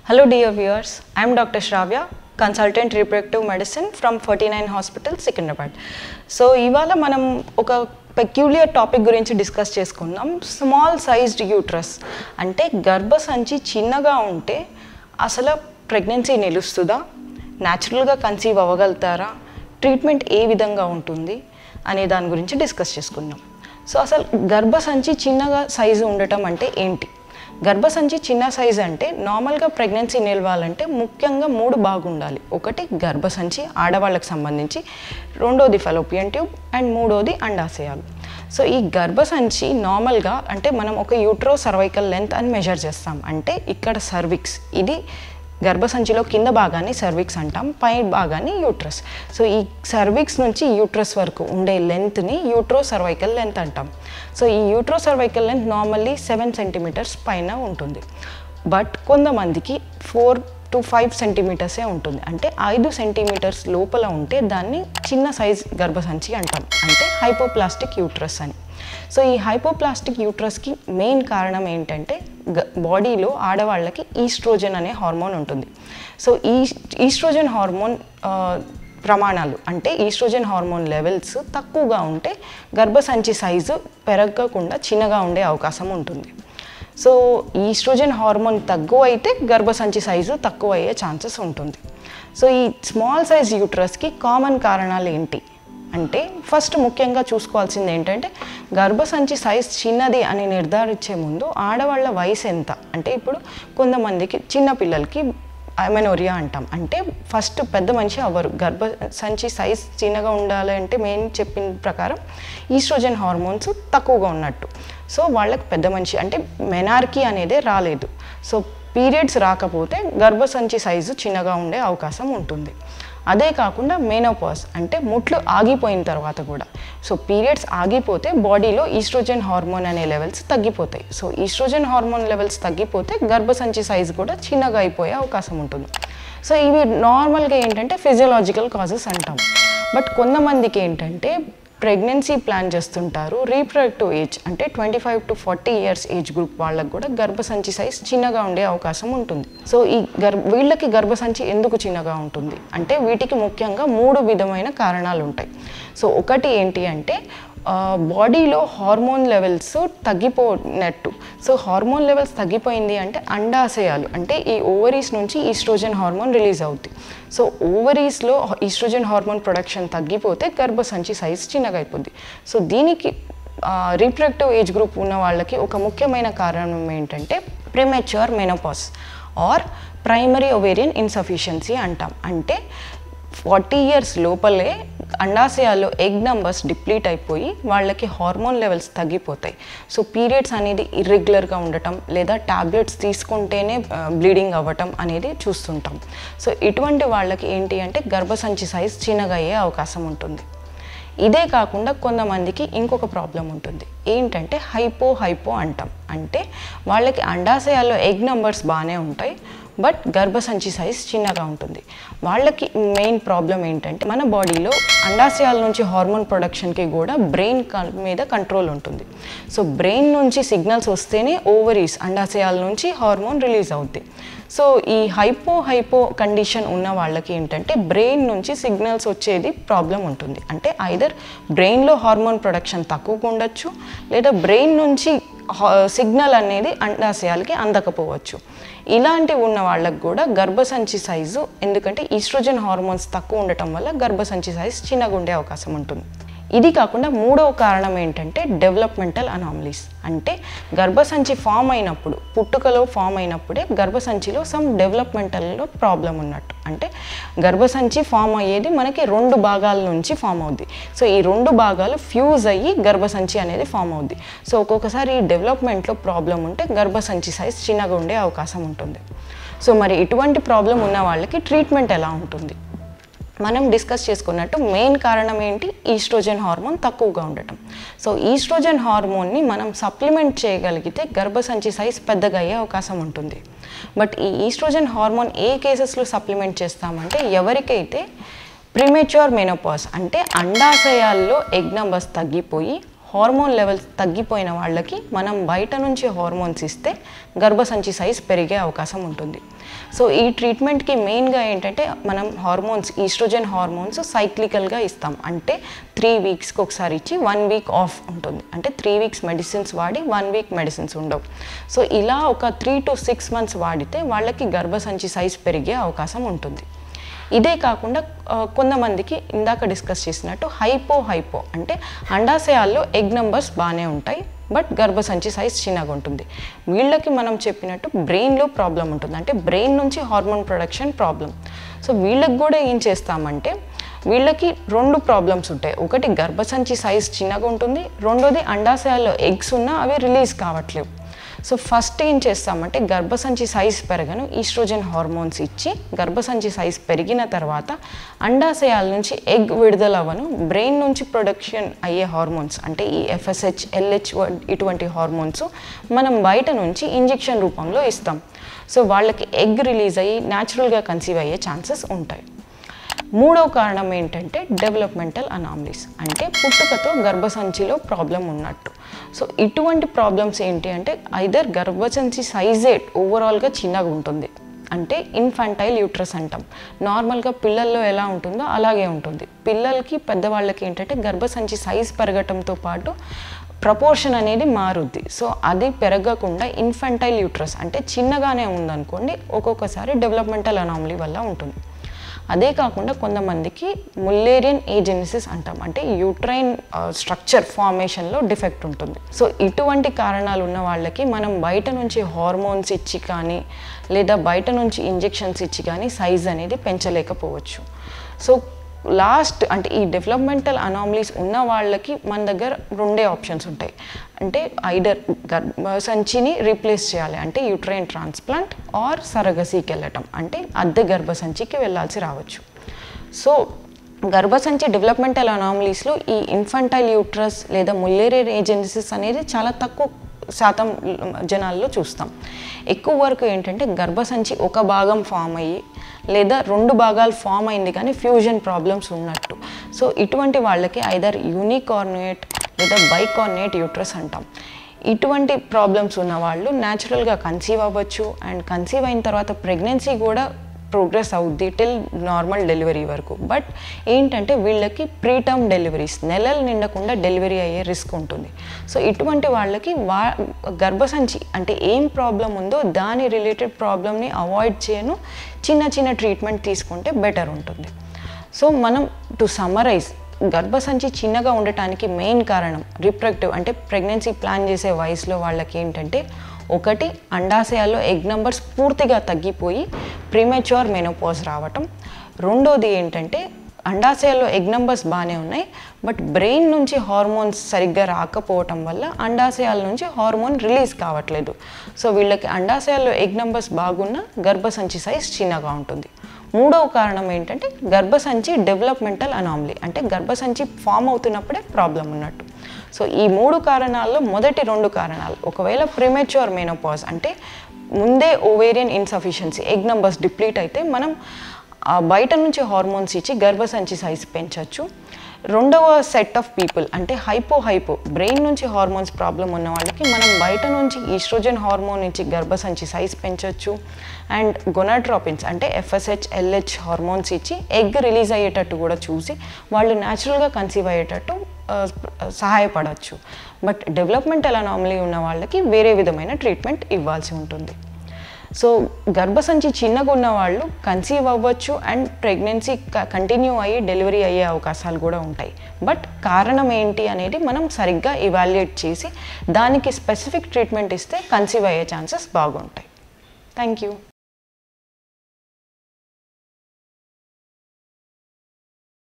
Hello, dear viewers. I am Dr. Shravya, consultant reproductive medicine from 49 Hospital, Secunderabad. So ఇవాళ మనం ఒక peculiar topic గురించి discuss చేసుకుందాం small sized uterus అంటే గర్భసంచి చిన్నగా ఉంటే అసలు ప్రెగ్నెన్సీ నిలుస్తుందా న్యాచురల్గా కన్సీవ్ అవ్వగలుగుతారా ట్రీట్మెంట్ ఏ విధంగా ఉంటుంది అనే దాని గురించి డిస్కస్ చేసుకుందాం సో అసలు గర్భసంచి చిన్నగా సైజు ఉండటం అంటే ఏంటి గర్భసంచి చిన్న సైజ్ అంటే నార్మల్గా ప్రెగ్నెన్సీ నిలవాలంటే ముఖ్యంగా మూడు బాగుండాలి ఒకటి గర్భసంచి ఆడవాళ్ళకి సంబంధించి రెండోది ఫెలోపియన్ ట్యూబ్ అండ్ మూడోది అండాశయాలు సో ఈ గర్భసంచి నార్మల్గా అంటే మనం ఒక యూట్రో సర్వైకల్ లెంత్ అని మెజర్ చేస్తాం అంటే ఇక్కడ సర్విక్స్ ఇది గర్భసంచిలో కింద భాగాన్ని సర్విక్స్ అంటాం పై భాగాన్ని యూట్రస్ సో ఈ సర్విక్స్ నుంచి యూట్రస్ వరకు ఉండే లెంత్ని యూట్రో సర్వైకల్ లెంత్ అంటాం సో ఈ utero cervical length normally seven centimetres పైన ఉంటుంది బట్ కొంతమందికి ఫోర్ టు ఫైవ్ సెంటీమీటర్సే ఉంటుంది అంటే ఐదు సెంటీమీటర్స్ లోపల ఉంటే దాన్ని చిన్న సైజ్ గర్భసంచి అంటాం అంటే హైపోప్లాస్టిక్ యూట్రస్ అని సో ఈ హైపోప్లాస్టిక్ యూట్రస్కి మెయిన్ కారణం ఏంటంటే బాడీలో ఆడవాళ్ళకి ఈస్ట్రోజన్ అనే హార్మోన్ ఉంటుంది సో ఈ ఈస్ట్రోజన్ హార్మోన్ ప్రమాణాలు అంటే ఈస్ట్రోజన్ హార్మోన్ లెవెల్స్ తక్కువగా ఉంటే గర్భసంచి సైజు పెరగకుండా చిన్నగా ఉండే అవకాశం ఉంటుంది సో ఈస్ట్రోజన్ హార్మోన్ తక్కువ అయితే గర్భసంచి సైజు తక్కువ అయ్యే ఛాన్సెస్ ఉంటుంది సో ఈ స్మాల్ సైజ్ యూట్రస్కి కామన్ కారణాలు ఏంటి అంటే ఫస్ట్ ముఖ్యంగా చూసుకోవాల్సింది ఏంటంటే గర్భసంచి సైజ్ చిన్నది అని నిర్ధారించే ముందు ఆడవాళ్ళ వయసు ఎంత అంటే ఇప్పుడు కొంతమందికి చిన్న పిల్లలకి మెనోరియా అంటాం అంటే ఫస్ట్ పెద్ద మనిషి అవ్వరు గర్భ సంచి సైజ్ చిన్నగా ఉండాలి అంటే మెయిన్ చెప్పిన ప్రకారం ఈస్ట్రోజన్ హార్మోన్స్ తక్కువగా ఉన్నట్టు సో వాళ్ళకి పెద్ద మనిషి అంటే మెనార్కీ అనేదే రాలేదు సో పీరియడ్స్ రాకపోతే గర్భసంచి సైజు చిన్నగా ఉండే అవకాశం ఉంటుంది అదే కాకుండా మేనోపాస్ అంటే ముట్లు ఆగిపోయిన తర్వాత కూడా సో పీరియడ్స్ ఆగిపోతే బాడీలో ఈస్ట్రోజన్ హార్మోన్ అనే లెవెల్స్ తగ్గిపోతాయి సో ఈస్ట్రోజన్ హార్మోన్ లెవెల్స్ తగ్గిపోతే గర్భసంచి సైజ్ కూడా చిన్నగా అయిపోయే అవకాశం ఉంటుంది సో ఇవి నార్మల్గా ఏంటంటే ఫిజియలాజికల్ కాజెస్ అంటాం బట్ కొంతమందికి ఏంటంటే ప్రెగ్నెన్సీ ప్లాన్ చేస్తుంటారు రీప్రొడక్టివ్ ఏజ్ అంటే twenty five to forty years age group వాళ్ళకి కూడా గర్భసంచి సైజ్ చిన్నగా ఉండే అవకాశం ఉంటుంది సో ఈ గర్భ వీళ్ళకి గర్భసంచి ఎందుకు చిన్నగా ఉంటుంది అంటే వీటికి ముఖ్యంగా మూడు విధమైన కారణాలు ఉంటాయి సో ఒకటి ఏంటి అంటే బాడీలో హార్మోన్ లెవెల్స్ తగ్గిపోయినట్టు సో హార్మోన్ లెవెల్స్ తగ్గిపోయింది అంటే అండాశయాలు అంటే ఈ ఓవరీస్ నుంచి ఈస్ట్రోజన్ హార్మోన్ రిలీజ్ అవుతుంది సో ఓవరీస్లో ఈస్ట్రోజన్ హార్మోన్ ప్రొడక్షన్ తగ్గిపోతే గర్భసంచి సైజ్ చిన్నగా అయిపోద్ది సో దీనికి రీప్రొడక్టివ్ ఏజ్ గ్రూప్ ఉన్న వాళ్ళకి ఒక ముఖ్యమైన కారణం ఏంటంటే premature menopause or primary ovarian insufficiency అంటాం అంటే ఫార్టీ ఇయర్స్ లోపలే అండాశయాల్లో ఎగ్ నంబర్స్ డిప్లీట్ అయిపోయి వాళ్ళకి హార్మోన్ లెవెల్స్ తగ్గిపోతాయి సో పీరియడ్స్ అనేది ఇర్రెగ్యులర్గా ఉండటం లేదా ట్యాబ్లెట్స్ తీసుకుంటేనే బ్లీడింగ్ అవ్వటం అనేది చూస్తుంటాం సో ఇటువంటి వాళ్ళకి ఏంటి అంటే గర్భసంచి సైజ్ చిన్నగా అయ్యే అవకాశం ఉంటుంది ఇదే కాకుండా కొంతమందికి ఇంకొక ప్రాబ్లం ఉంటుంది ఏంటంటే హైపో హైపో అంటాం అంటే వాళ్ళకి అండాశయాల్లో ఎగ్ నంబర్స్ బాగానే ఉంటాయి బట్ గర్భసంచి సైజ్ చిన్నగా ఉంటుంది వాళ్ళకి మెయిన్ ప్రాబ్లం ఏంటంటే మన బాడీలో అండాశయాల నుంచి హార్మోన్ ప్రొడక్షన్కి కూడా బ్రెయిన్ మీద కంట్రోల్ ఉంటుంది సో బ్రెయిన్ నుంచి సిగ్నల్స్ వస్తేనే ఓవరీస్ అండాశయాల నుంచి హార్మోన్ రిలీజ్ అవుద్ది సో ఈ హైపో హైపో కండిషన్ ఉన్న వాళ్ళకి ఏంటంటే బ్రెయిన్ నుంచి సిగ్నల్స్ వచ్చేది ప్రాబ్లం ఉంటుంది అంటే ఐదర్ బ్రెయిన్లో హార్మోన్ ప్రొడక్షన్ తక్కువగా ఉండొచ్చు లేదా బ్రెయిన్ నుంచి సిగ్నల్ అనేది అండాశయాలకి అందకపోవచ్చు ఇలాంటివి ఉన్న వాళ్ళకి కూడా గర్భసంచి సైజు ఎందుకంటే ఈస్ట్రోజన్ హార్మోన్స్ తక్కువ ఉండటం వల్ల గర్భసంచి సైజ్ చిన్నగా ఉండే అవకాశం ఉంటుంది ఇది కాకుండా మూడవ కారణం ఏంటంటే డెవలప్మెంటల్ అనామలీస్ అంటే గర్భసంచి ఫామ్ అయినప్పుడు పుట్టుకలో ఫామ్ అయినప్పుడే గర్భసంచిలో సమ్ డెవలప్మెంటల్లో ప్రాబ్లం ఉన్నట్టు అంటే గర్భసంచి ఫామ్ అయ్యేది మనకి రెండు భాగాల నుంచి ఫామ్ అవుద్ది సో ఈ రెండు భాగాలు ఫ్యూజ్ అయ్యి గర్భసంచి అనేది ఫామ్ అవుద్ది సో ఒక్కొక్కసారి ఈ డెవలప్మెంట్లో ప్రాబ్లం ఉంటే గర్భసంచి సైజ్ చిన్నగా ఉండే అవకాశం ఉంటుంది సో మరి ఇటువంటి ప్రాబ్లం ఉన్న వాళ్ళకి ట్రీట్మెంట్ ఎలా ఉంటుంది మనం డిస్కస్ చేసుకున్నట్టు మెయిన్ కారణం ఏంటి ఈస్ట్రోజన్ హార్మోన్ తక్కువగా ఉండటం సో ఈస్ట్రోజన్ హార్మోన్ని మనం సప్లిమెంట్ చేయగలిగితే గర్భసంచి సైజ్ పెద్దగా అయ్యే అవకాశం ఉంటుంది బట్ ఈ ఈస్ట్రోజన్ హార్మోన్ ఏ కేసెస్లో సప్లిమెంట్ చేస్తామంటే ఎవరికైతే ప్రిమేచ్యూర్ మెనోపాస్ అంటే అండాశయాల్లో ఎగ్ నంబర్స్ తగ్గిపోయి హార్మోన్ లెవెల్స్ తగ్గిపోయిన వాళ్ళకి మనం బయట నుంచి హార్మోన్స్ ఇస్తే గర్భసంచి సైజ్ పెరిగే అవకాశం ఉంటుంది సో ఈ ట్రీట్మెంట్కి మెయిన్గా ఏంటంటే మనం హార్మోన్స్ ఈస్ట్రోజన్ హార్మోన్స్ సైక్లికల్గా ఇస్తాం అంటే త్రీ వీక్స్కి ఒకసారి ఇచ్చి వన్ వీక్ ఆఫ్ ఉంటుంది అంటే త్రీ వీక్స్ మెడిసిన్స్ వాడి వన్ వీక్ మెడిసిన్స్ ఉండవు సో ఇలా ఒక త్రీ టు సిక్స్ మంత్స్ వాడితే వాళ్ళకి గర్భసంచి సైజ్ పెరిగే అవకాశం ఉంటుంది ఇదే కాకుండా ఆ, కొంతమందికి ఇందాక డిస్కస్ చేసినట్టు హైపో హైపో అంటే అండాశయాల్లో ఎగ్ నెంబర్స్ బాగానే ఉంటాయి బట్ గర్భసంచి సైజ్ చిన్నగా ఉంటుంది వీళ్ళకి మనం చెప్పినట్టు బ్రెయిన్లో ప్రాబ్లం ఉంటుంది అంటే బ్రెయిన్ నుంచి హార్మోన్ ప్రొడక్షన్ ప్రాబ్లం సో వీళ్ళకి కూడా ఏం చేస్తామంటే వీళ్ళకి రెండు ప్రాబ్లమ్స్ ఉంటాయి ఒకటి గర్భసంచి సైజ్ చిన్నగా ఉంటుంది రెండోది అండాశయాల్లో ఎగ్స్ ఉన్నా అవి రిలీజ్ కావట్లేవు సో ఫస్ట్ ఏం చేస్తామంటే గర్భసంచి సైజ్ పెరగను ఈస్ట్రోజన్ హార్మోన్స్ ఇచ్చి గర్భసంచి సైజ్ పెరిగిన తర్వాత అండాశయాల నుంచి ఎగ్ విడుదలవ్వను బ్రెయిన్ నుంచి ప్రొడక్షన్ అయ్యే హార్మోన్స్ అంటే ఈ ఎఫ్ఎస్హెచ్ ఎల్హెచ్ ఇటువంటి హార్మోన్స్ మనం బయట నుంచి ఇంజెక్షన్ రూపంలో ఇస్తాం సో వాళ్ళకి ఎగ్ రిలీజ్ అయ్యి న్యాచురల్గా కన్సీవ్ అయ్యే ఛాన్సెస్ ఉంటాయి మూడవ కారణం ఏంటంటే డెవలప్మెంటల్ అనామలీస్ అంటే పుట్టుకతో గర్భసంచిలో ప్రాబ్లం ఉన్నట్టు సో ఇటువంటి ప్రాబ్లమ్స్ ఏంటి అంటే ఐదర్ గర్భసంచి సైజే ఓవరాల్గా చిన్నగా ఉంటుంది అంటే ఇన్ఫంటైల్ యూట్రస్ అంటాం నార్మల్గా పిల్లల్లో ఎలా ఉంటుందో అలాగే ఉంటుంది పిల్లలకి పెద్దవాళ్ళకి ఏంటంటే గర్భసంచి సైజ్ పెరగటంతో పాటు ప్రపోర్షన్ అనేది మారుద్ది సో అది పెరగకుండా ఇన్ఫంటైల్ యూట్రస్ అంటే చిన్నగానే ఉందనుకోండి ఒక్కొక్కసారి డెవలప్మెంటల్ అనామలీ వల్ల ఉంటుంది అదే కాకుండా కొంతమందికి ముల్లేరియన్ ఏజెన్సిస్ అంటాం అంటే యూట్రైన్ స్ట్రక్చర్ ఫార్మేషన్లో డిఫెక్ట్ ఉంటుంది సో ఇటువంటి కారణాలు ఉన్న వాళ్ళకి మనం బయట నుంచి హార్మోన్స్ ఇచ్చి కానీ లేదా బయట నుంచి ఇంజెక్షన్స్ ఇచ్చి కానీ సైజ్ అనేది పెంచలేకపోవచ్చు సో లాస్ట్ అంటే ఈ డెవలప్మెంటల్ అనామలీస్ ఉన్న వాళ్ళకి మన దగ్గర రెండే ఆప్షన్స్ ఉంటాయి అంటే ఐడర్ గర్భసంచిని రీప్లేస్ చేయాలి అంటే యూట్రైన్ ట్రాన్స్ప్లాంట్ ఆర్ సరగసీకి వెళ్ళటం అంటే అద్దె గర్భసంచికి వెళ్ళాల్సి రావచ్చు సో గర్భసంచి డెవలప్మెంటల్ అనామలీస్లో ఈ ఇన్ఫంటైల్ యూట్రస్ లేదా ముల్లేరియర్ ఏజెన్సీస్ అనేది చాలా తక్కువ శాతం జనాల్లో చూస్తాం ఎక్కువ వరకు ఏంటంటే గర్భసంచి ఒక భాగం ఫామ్ అయ్యి లేదా రెండు భాగాలు ఫామ్ అయింది కానీ ఫ్యూజన్ ప్రాబ్లమ్స్ ఉన్నట్టు సో ఇటువంటి వాళ్ళకి ఐదర్ యూనికార్నేట్ లేదా బైకార్నేట్ యూట్రస్ అంటాం ఇటువంటి ప్రాబ్లమ్స్ ఉన్న వాళ్ళు న్యాచురల్గా కన్సీవ్ అవ్వచ్చు అండ్ కన్సీవ్ అయిన తర్వాత ప్రెగ్నెన్సీ కూడా ప్రోగ్రెస్ అవుద్ది టిల్ నార్మల్ డెలివరీ వరకు బట్ ఏంటంటే వీళ్ళకి ప్రీటర్మ్ డెలివరీస్ నెలలు నిండకుండా డెలివరీ అయ్యే రిస్క్ ఉంటుంది సో ఇటువంటి వాళ్ళకి వా గర్భసంచి అంటే ఏం ప్రాబ్లం ఉందో దాని రిలేటెడ్ ప్రాబ్లమ్ని అవాయిడ్ చేయను చిన్న చిన్న ట్రీట్మెంట్ తీసుకుంటే బెటర్ ఉంటుంది సో మనం టు సమ్మరైజ్ గర్భసంచి చిన్నగా ఉండటానికి మెయిన్ కారణం రిప్రొడక్టివ్ అంటే ప్రెగ్నెన్సీ ప్లాన్ చేసే వయసులో వాళ్ళకి ఏంటంటే ఒకటి అండాశయాల్లో ఎగ్ నెంబర్స్ పూర్తిగా తగ్గిపోయి ప్రీమెచ్యూర్ మెనోపాజ్ రావటం రెండోది ఏంటంటే అండాశయాల్లో ఎగ్ నెంబర్స్ బాగానే ఉన్నాయి బట్ బ్రెయిన్ నుంచి హార్మోన్స్ సరిగ్గా రాకపోవటం వల్ల అండాశయాల నుంచి హార్మోన్ రిలీజ్ కావట్లేదు సో వీళ్ళకి అండాశయాల్లో ఎగ్ నెంబర్స్ బాగున్నా గర్భసంచి సైజ్ చిన్నగా ఉంటుంది మూడవ కారణం ఏంటంటే గర్భసంచి డెవలప్మెంటల్ అనామలీ అంటే గర్భసంచి ఫామ్ అవుతున్నప్పుడే ప్రాబ్లం ఉన్నట్టు సో ఈ మూడు కారణాల్లో మొదటి రెండు కారణాలు ఒకవేళ ప్రిమెచ్యూర్ మెనోపాజ్ అంటే ముందే ovarian insufficiency egg numbers deplete అయితే మనం ఆ బయట నుంచి హార్మోన్స్ ఇచ్చి గర్భసంచి సైజ్ పెంచవచ్చు రెండవ సెట్ ఆఫ్ పీపుల్ అంటే హైపో హైపో బ్రెయిన్ నుంచి హార్మోన్స్ ప్రాబ్లం ఉన్న వాళ్ళకి మనం బయట నుంచి ఈస్ట్రోజన్ హార్మోన్ ఇచ్చి గర్భసంచి సైజ్ పెంచవచ్చు అండ్ గొనాట్రాపిన్స్ అంటే ఎఫ్ఎస్హెచ్ ఎల్హెచ్ హార్మోన్స్ ఇచ్చి ఎగ్ రిలీజ్ అయ్యేటట్టు కూడా చూసి వాళ్ళు న్యాచురల్గా కన్సీవ్ అయ్యేటట్టు ఆ, సహాయపడవచ్చు బట్ డెవలప్మెంటల్ అనామలీ ఉన్న వాళ్ళకి వేరే విధమైన ట్రీట్మెంట్ ఇవ్వాల్సి ఉంటుంది సో గర్భసంచి చిన్నగా ఉన్న వాళ్ళు కన్సీవ్ అవ్వచ్చు అండ్ ప్రెగ్నెన్సీ కంటిన్యూ అయ్యి డెలివరీ అయ్యే అవకాశాలు కూడా ఉంటాయి బట్ కారణం ఏంటి అనేది మనం సరిగ్గా ఇవాల్యుయేట్ చేసి దానికి స్పెసిఫిక్ ట్రీట్మెంట్ ఇస్తే కన్సీవ్ అయ్యే ఛాన్సెస్ బాగుంటాయి థ్యాంక్ యూ